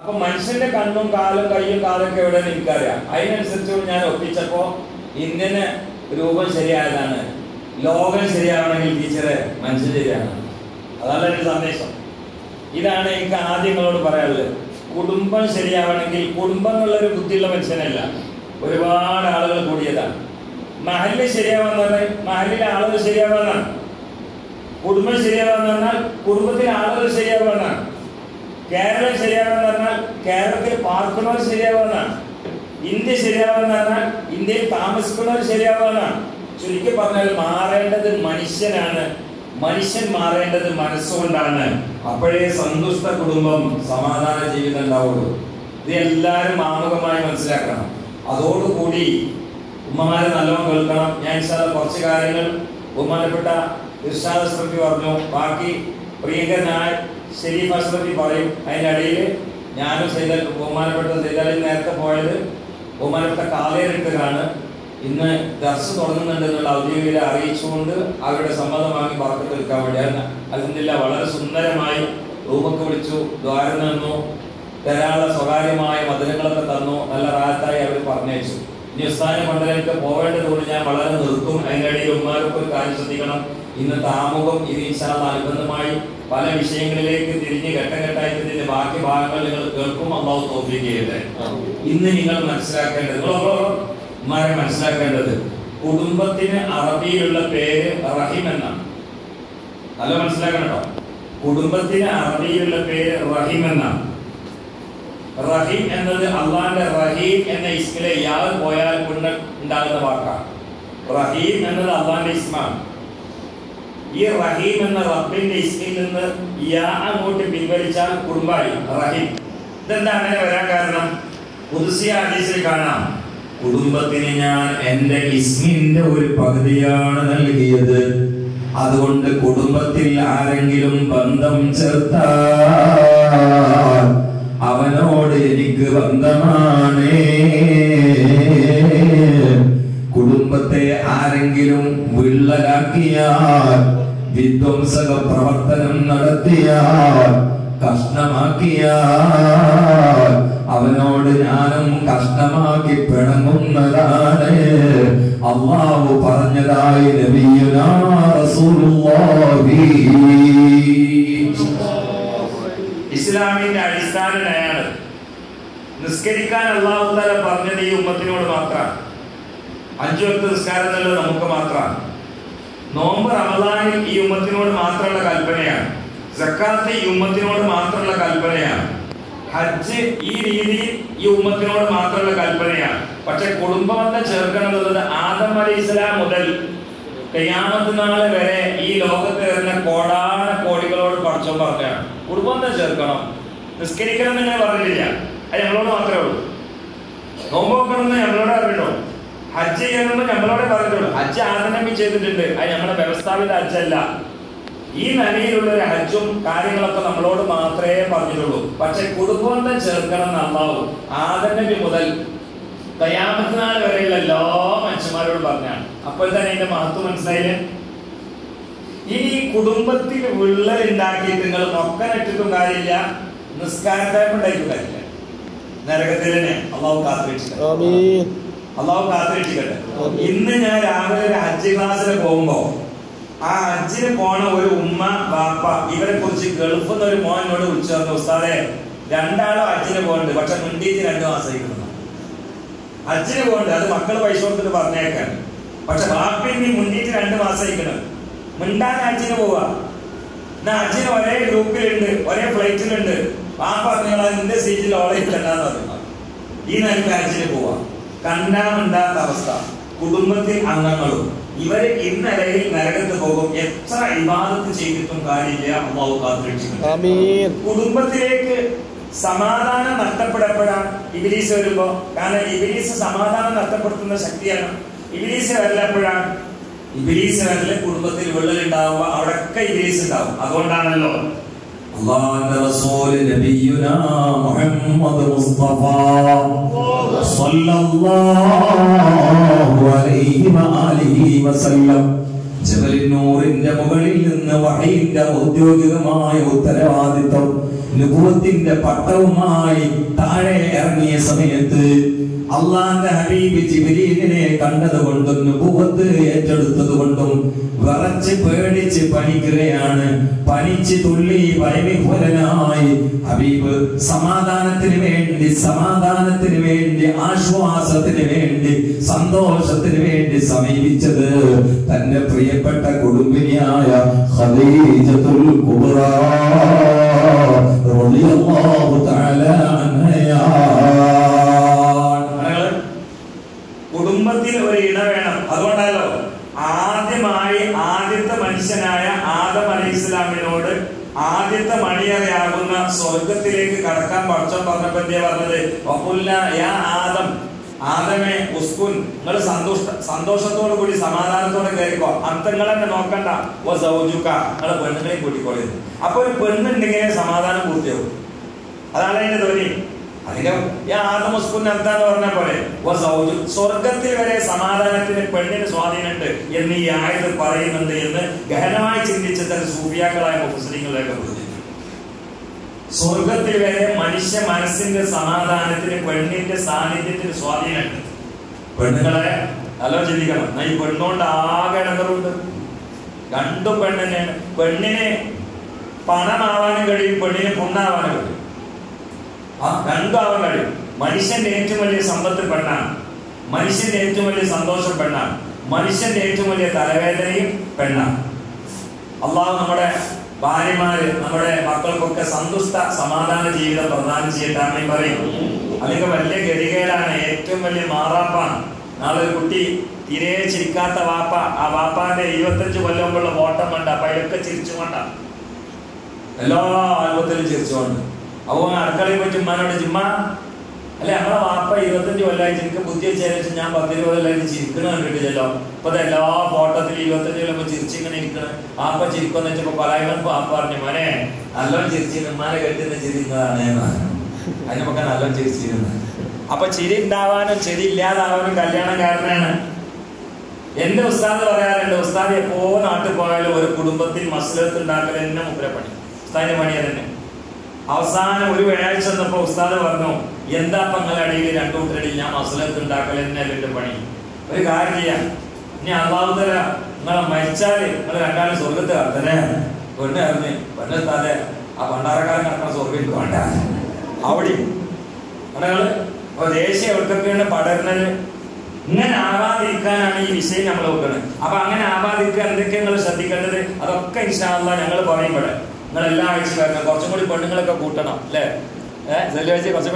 അപ്പൊ മനുഷ്യന്റെ കണ്ണും കാലും കയ്യും കാലൊക്കെ എവിടെ എനിക്കറിയാം അതിനനുസരിച്ച് ഞാൻ ഒപ്പിച്ചപ്പോ ഇന്ത്യന് രൂപം ശരിയായതാണ് ലോകം ശരിയാവണമെങ്കിൽ ടീച്ചറെ മനുഷ്യൻ ശരിയാണ് അതല്ല എന്റെ സന്ദേശം ഇതാണ് എനിക്ക് ആദ്യം നിങ്ങളോട് പറയാനുള്ളത് കുടുംബം ശരിയാവണമെങ്കിൽ കുടുംബം എന്നുള്ളൊരു ബുദ്ധിയുള്ള മനുഷ്യനല്ല ഒരുപാട് ആളുകൾ കൂടിയതാണ് മഹല് ശരിയാവാന്ന് പറഞ്ഞാൽ മഹലിലെ ആളുകൾ ശരിയാവാന്നാണ് കുടുംബം ശരിയാവാന്ന് പറഞ്ഞാൽ കുടുംബത്തിലെ ആളുകൾ ശരിയാവാന്നാണ് കേരളം ശരിയാവാന്ന് പറഞ്ഞാൽ കേരളത്തിൽ പാർക്കുന്നവർ ശരിയാവാന്നാണ് ഇന്ത്യ ശരിയാവാന്ന് പറഞ്ഞാൽ ഇന്ത്യയിൽ താമസിക്കുന്നവർ ശരിയാവാന്നാണ് ചുരുക്കി പറഞ്ഞാൽ മാറേണ്ടത് മനുഷ്യനാണ് മനുഷ്യൻ മാറേണ്ടത് മനസ്സുകൊണ്ടാണ് അപ്പോഴേ സന്തുഷ്ട കുടുംബം സമാധാന ജീവിതം ഉണ്ടാവുള്ളൂ ഇത് എല്ലാവരും ആമുഖമായി മനസ്സിലാക്കണം അതോടുകൂടി ഉമ്മമാരെ നല്ലോണം കേൾക്കണം ഞാൻ ഇൻഷാല്ല കുറച്ച് കാര്യങ്ങൾ ബഹുമാനപ്പെട്ട ഇർഷാദ് അഷ്റഫി പറഞ്ഞു ബാക്കി പ്രിയങ്കരനായ ഷെരീഫ് അഷ്റഫി പറയും അതിൻ്റെ ഇടയിൽ ഞാനും സൈദൽ ബഹുമാനപ്പെട്ട സൈദാലിൽ നേരത്തെ പോയത് ബഹുമാനപ്പെട്ട കാലേരിട്ടതാണ് ഇന്ന് ദർശ തുടങ്ങുന്നുണ്ട് എന്നുള്ള ഔദ്യോഗികത അറിയിച്ചുകൊണ്ട് അവരുടെ സമ്മതം വാങ്ങി പറക്കത്ത് എടുക്കാൻ വേണ്ടിയാണ് അലഹമില്ല വളരെ സുന്ദരമായി റൂമൊക്കെ വിളിച്ചു ദ്വാരം തന്നു ധാരാളം സ്വകാര്യമായ മധുരങ്ങളൊക്കെ തന്നു നല്ല റാത്തായി അവർ പറഞ്ഞയച്ചു ഇനി ഉസ്താന മണ്ഡലങ്ങൾക്ക് പോവേണ്ടതുകൊണ്ട് ഞാൻ വളരെ നിർത്തും അതിൻ്റെ ഇടയിൽ ഉമ്മാർക്ക് ഒരു കാര്യം ശ്രദ്ധിക്കണം ഇന്നത്തെ ആമുഖം ഇത് ഇൻഷാല്ല അനുബന്ധമായി പല വിഷയങ്ങളിലേക്ക് തിരിഞ്ഞ് ഘട്ടഘട്ടമായിട്ട് ഇതിന്റെ ബാക്കി ഭാഗങ്ങൾ നിങ്ങൾ കേൾക്കും അള്ളാഹു തോഫിക്ക് ചെയ്യട്ടെ ഇന്ന് നിങ്ങൾ മനസ്സിലാക്കേണ്ടത് നിങ്ങൾ ഉമ്മാരെ മനസ്സിലാക്കേണ്ടത് കുടുംബത്തിന് അറബിയിലുള്ള പേര് റഹിം എന്നാണ് നല്ല മനസ്സിലാക്കണം കേട്ടോ കുടുംബത്തിന് അറബിയിലുള്ള പേര് റഹിം എന്നാണ് റഹീം എന്നത് അള്ളാന്റെ റഹീം എന്ന ഇസ്മിലെ യാൾ പോയാൽ പിന്നെ ഉണ്ടാകുന്ന വാക്കാണ് റഹീം എന്നത് അള്ളാന്റെ ഇസ്മാണ് ഈ റഹീം എന്ന റബ്ബിന്റെ ഇസ്മിൽ നിന്ന് യാ അങ്ങോട്ട് പിൻവലിച്ചാൽ കുടുംബായി റഹീം ഇതെന്താ അങ്ങനെ വരാൻ കാരണം പുതുസിയ ഹദീസിൽ കാണാം കുടുംബത്തിന് ഞാൻ എന്റെ ഇസ്മിന്റെ ഒരു പകുതിയാണ് നൽകിയത് അതുകൊണ്ട് കുടുംബത്തിൽ ആരെങ്കിലും ബന്ധം ചേർത്താൽ അവനോട് എനിക്ക് ബന്ധമാണ് കുടുംബത്തെ ആരെങ്കിലും വിള്ളലാക്കിയാൽ വിധ്വംസക പ്രവർത്തനം നടത്തിയാൽ കഷ്ണമാക്കിയാൽ അവനോട് ഞാനും കഷ്ണമാക്കി പിണങ്ങുന്നതാണ് അള്ളാഹു പറഞ്ഞതായി നബിയുനാ റസൂലുള്ളാഹി ഇസ്ലാമിന്റെ അടിസ്ഥാന നയാണ് നിസ്കരിക്കാൻ അള്ളാഹു താല പറഞ്ഞത് ഈ ഉമ്മത്തിനോട് മാത്രമാണ് അഞ്ചു വക്ത നിസ്കാരം എന്നുള്ളത് നമുക്ക് മാത്രമാണ് നോമ്പ് റമദാനിൽ ഈ ഉമ്മത്തിനോട് മാത്രമുള്ള കൽപ്പനയാണ് സക്കാത്ത് ഈ ഉമ്മത്തിനോട് മാത്രമുള്ള കൽപ്പനയാണ് ഹജ്ജ് ഈ രീതിയിൽ ഈ ഉമ്മത്തിനോട് മാത്രമുള്ള കൽപ്പനയാണ് പക്ഷെ കുടുംബബന്ധം ചേർക്കണം എന്നുള്ളത് ആദം അലി ഇസ്ലാം മുതൽ കയ്യാമത്ത് നാള് വരെ ഈ ലോകത്ത് വരുന്ന കോടാന കോടികളോട് പഠിച്ചോ പറഞ്ഞാണ് കുടുംബബന്ധം ചേർക്കണം നിസ്കരിക്കണം എന്ന് ഞാൻ പറഞ്ഞിട്ടില്ല അത് ഞങ്ങളോട് മാത്രമേ ഉള്ളൂ നോമ്പ് നോക്കണമെന്ന് ഞങ്ങളോട് അറിയണോ ഹജ്ജ് ചെയ്യണമെന്ന് ഞങ്ങളോടെ പറഞ്ഞിട്ടുള്ളൂ ഹജ്ജ് ആദനബി ചെയ്തിട്ടുണ്ട് അത് നമ്മുടെ വ്യവസ്ഥാപിത ഹജ്ജല്ല ഈ നിലയിലുള്ള ഒരു ഹജ്ജും കാര്യങ്ങളൊക്കെ നമ്മളോട് മാത്രമേ പറഞ്ഞിട്ടുള്ളൂ പക്ഷെ കുടുംബബന്ധം ചേർക്കണം എന്നാവും ആദനബി മുതൽ കയ്യാമത്ത് നാൾ വരെയുള്ള എല്ലാ മനുഷ്യന്മാരോട് പറഞ്ഞാണ് അപ്പോൾ തന്നെ അതിന്റെ മഹത്വം മനസ്സിലായില്ലേ ഇനി കുടുംബത്തിൽ വിള്ളൽ ഉണ്ടാക്കിയിട്ട് നിങ്ങൾ നൊക്കനിട്ടിട്ടും കാര്യമില്ല നിസ്കാരത്തായ്മ ഉണ്ടായിട്ടും കാര്യമില്ല നരകത്തിൽ തന്നെ അള്ളാഹു കാത്തിരിച്ചിട്ടുണ്ട് ആമീൻ അള്ളാഹു കാത്തിരക്ഷിക്കട്ടെ ഇന്ന് ഞാൻ രാവിലെ ഒരു ഹജ്ജ് ക്ലാസ്സിൽ പോകുമ്പോ ആ ഹജ്ജിന് പോണ ഒരു ഉമ്മ ബാപ്പ ഇവരെ കുറിച്ച് ഗൾഫിൽ നിന്ന് ഒരു മോനോട് വിളിച്ചു പറഞ്ഞു ഉസ്താദെ രണ്ടാളും ഹജ്ജിന് പോകുന്നുണ്ട് പക്ഷെ മുണ്ടീച്ച് രണ്ടു മാസമായിരിക്കുന്നു ഹജ്ജിന് പോകുന്നുണ്ട് അത് മക്കള് പൈസ കൊടുത്തിട്ട് പറഞ്ഞേക്കാൻ പക്ഷെ ബാപ്പി നീ മുണ്ടീച്ച് രണ്ട് മാസമായിരിക്കണം മിണ്ടാൻ ഹജ്ജിന് പോവാ എന്നാ ഹജ്ജിന് ഒരേ ഗ്രൂപ്പിലുണ്ട് ഒരേ ഫ്ലൈറ്റിലുണ്ട് ബാപ്പ പറഞ്ഞാൽ നിന്റെ സീറ്റിൽ ഓളയില്ലെന്നാന്ന് പറഞ്ഞു ഈ നിലക്ക് ഹജ്ജിന് പോവാ കണ്ടാമുണ്ടാത്ത അവസ്ഥ കുടുംബത്തിൽ അംഗങ്ങളും ഇവര് ഇന്നലയിൽ നരകത്ത് പോകും എത്ര ഇബാദത്ത് ചെയ്തിട്ടും കാര്യമില്ല അള്ളാഹു കാത്തിരക്ഷിക്കുന്നു ആമീൻ കുടുംബത്തിലേക്ക് സമാധാനം നഷ്ടപ്പെടപ്പെടാൻ ഇബിലീസ് വരുമ്പോ കാരണം ഇബിലീസ് സമാധാനം നഷ്ടപ്പെടുത്തുന്ന ശക്തിയാണ് ഇബിലീസ് വരലപ്പോഴാണ് ഇബിലീസ് വരല് കുടുംബത്തിൽ വിള്ളലുണ്ടാവുമ്പോ അവിടൊക്കെ ഇബിലീസ് ഉണ്ടാവും അതുകൊണ്ടാണല്ലോ അള്ളാഹുവിന്റെ റസൂൽ നബിയുനാ മുഹമ്മദ് മുസ്തഫ സല്ലല്ലാഹു അലൈഹി വആലിഹി വസല്ലം ജബലിൻ നൂറിന്റെ മുകളിൽ നിന്ന് വഹയിന്റെ ഔദ്യോഗികമായ ഉത്തരവാദിത്വം നുബുവത്തിന്റെ പട്ടവുമായി താഴെ ഇറങ്ങിയ സമയത്ത് അള്ളാന്റെ ഹബീബ് ജിബ്രീലിനെ കണ്ടതുകൊണ്ടും നുബുവത്ത് ഏറ്റെടുത്തത് കൊണ്ടും വിറച്ച് പേടിച്ച് പണിക്കുകയാണ് പനിച്ച് തുള്ളി ഭയവിഹ്വലനായി ഹബീബ് സമാധാനത്തിന് വേണ്ടി സമാധാനത്തിന് വേണ്ടി ആശ്വാസത്തിന് വേണ്ടി സന്തോഷത്തിന് വേണ്ടി സമീപിച്ചത് തന്റെ പ്രിയപ്പെട്ട കുടുംബിനിയായ ഖദീജത്തുൽ കുബ്ര റളിയല്ലാഹു തആല അൻഹയാണ് കുടുംബത്തിൽ ഒരു ഇട വേണം അതുകൊണ്ടല്ലോ ആദ്യമായി ആദ്യത്തെ മനുഷ്യനായ ആദം അലി ഇസ്ലാമിനോട് ആദ്യത്തെ മണിയറയാകുന്ന സ്വർഗത്തിലേക്ക് കടക്കാൻ പഠിച്ചോൻ പറഞ്ഞപ്പോ എന്തേ പറഞ്ഞത് വഖുൽന യാ ആദം ആദമേ ഉസ്കുൻ നിങ്ങൾ സന്തോഷ സന്തോഷത്തോടു കൂടി സമാധാനത്തോടെ കയറിക്കോ അന്തങ്ങൾ തന്നെ നോക്കണ്ട ഓ സൗജുക്ക നിങ്ങളെ പെണ്ണുങ്ങളെ കൂട്ടിക്കോളി അപ്പൊ ഒരു പെണ്ണുണ്ടെങ്കിൽ സമാധാനം പൂർത്തിയാവും അതാണ് അതിന്റെ ധ്വനി അധികം ആദമുസ്കുൻ എന്താന്ന് പറഞ്ഞ പോലെ ഓ സൗജു സ്വർഗത്തിൽ വരെ സമാധാനത്തിന് പെണ്ണിന് സ്വാധീനമുണ്ട് എന്ന് ഈ ആയത് പറയുന്നുണ്ട് എന്ന് ഗഹനമായി ചിന്തിച്ച ചില സൂഫിയാക്കളായ മുസ്ലിങ്ങളെയൊക്കെ കുറിച്ച് സ്വർഗത്തിൽ വരെ മനുഷ്യ മനസ്സിന്റെ സമാധാനത്തിന് പെണ്ണിന്റെ സാന്നിധ്യത്തിന് സ്വാധീനമുണ്ട് പെണ്ണുങ്ങളെ നല്ല ചിന്തിക്കണം എന്നാ ഈ പെണ്ണുകൊണ്ട് ആകെ ഇടങ്ങളുണ്ട് രണ്ടും പെണ്ണിനെയാണ് പെണ്ണിന് പണമാവാനും കഴിയും പെണ്ണിന് പുണ്ണാവാനും കഴിയും ആ രണ്ടാവാൻ കഴിയും മനുഷ്യന്റെ ഏറ്റവും വലിയ സമ്പത്ത് പെണ്ണാണ് മനുഷ്യന്റെ ഏറ്റവും വലിയ സന്തോഷം പെണ്ണാണ് മനുഷ്യന്റെ ഏറ്റവും വലിയ തലവേദനയും പെണ്ണാണ് അള്ളാഹു നമ്മുടെ ഭാര്യമാര് നമ്മുടെ മക്കൾക്കൊക്കെ സന്തുഷ്ട സമാധാന ജീവിതം പ്രദാനം ചെയ്യട്ടാന്ന് പറയും അല്ലെങ്കിൽ വലിയ ഗതികേടാണ് ഏറ്റവും വലിയ മാറാപ്പാണ് നാളെ ഒരു കുട്ടി തീരെ ചിരിക്കാത്ത വാപ്പ ആ വാപ്പാന്റെ ഇരുപത്തഞ്ച് കൊല്ലം മുമ്പുള്ള ഫോട്ടം കണ്ട അപ്പൊ അതിലൊക്കെ ചിരിച്ചുകൊണ്ടാണ് എല്ലാ ആൽബത്തിലും ചിരിച്ചുകൊണ്ട് അപ്പൊ അടുക്കളയിൽ പോയി ചുമ്മാനോട് ചുമ്മാ അല്ലെ നമ്മളെ വാപ്പ ഇരുപത്തഞ്ച് കൊല്ലമായി എനിക്ക് ബുദ്ധി വെച്ചാൽ ഞാൻ പത്തിരുപത് കൊല്ലമായിട്ട് ചിരിക്കണ കണ്ടിട്ടില്ലല്ലോ ഇപ്പൊ ദേ എല്ലാ ഫോട്ടോത്തിൽ ഇരുപത്തഞ്ച് കൊല്ലം ചിരിച്ചിങ്ങനെ ഇരിക്കണ വാപ്പ ചിരിക്കുമെന്ന് വെച്ചപ്പോ പലായവൻ വാപ്പ പറഞ്ഞു മോനെ നല്ലോണം ചിരിച്ചിരുന്നു ഉമ്മാനെ കെട്ടുന്ന ചിരിക്കുന്നതാണ് അതിനൊക്കെ നല്ലോണം ചിരിച്ചിരുന്നു അപ്പൊ ചിരി ഉണ്ടാവാനും ചിരി ഇല്ലാതാവാനും കല്യാണം കാരണമാണ് എന്റെ ഉസ്താദ് പറയാറുണ്ട് ഉസ്താദ് എപ്പോ നാട്ടിൽ പോയാലും ഒരു കുടുംബത്തിൽ മസ്ലത്ത് ഉണ്ടാക്കൽ എന്നെ മുപ്പര പണി ഉസ്താദിന്റെ പണിയാ തന്നെ അവസാനം ഒരു വ്യാഴാഴ്ച വന്നപ്പോ ഉസ്താദ് പറഞ്ഞു എന്താ പങ്ങളടിയിൽ രണ്ടു കൂട്ടരടിയിൽ ഞാൻ മസ്ലത്ത് ഉണ്ടാക്കൽ എന്നെ എന്റെ പണി ഒരു കാര്യം ചെയ്യാം ഇനി അള്ളാഹുതര നിങ്ങളെ മരിച്ചാല് നിങ്ങൾ രണ്ടാളും സ്വർഗത്ത് കടത്തനെ പെണ്ണ് ഇറങ്ങി പെണ്ണെത്താതെ ആ പണ്ടാറക്കാരൻ കിടക്കുന്ന സ്വർഗത്തിൽ വേണ്ട അവിടെ നിങ്ങള് അപ്പൊ ദേശീയ എവിടൊക്കെയാണ് പടരുന്നത് ഇങ്ങനെ ആവാതിരിക്കാനാണ് ഈ വിഷയം നമ്മൾ നോക്കുന്നത് അപ്പൊ അങ്ങനെ ആവാതിരിക്കാൻ എന്തൊക്കെ നിങ്ങൾ ശ്രദ്ധിക്കേണ്ടത് അതൊക്കെ ഇൻഷാല്ല ഞങ്ങൾ പറയുമ്പോഴേ നിങ്ങൾ എല്ലാ ആഴ്ച വരണം കുറച്ചും കൂടി പെണ്ണുങ്ങളൊക്കെ കൂട്ടണം അല്ലേ ഏഹ് കുറച്ചും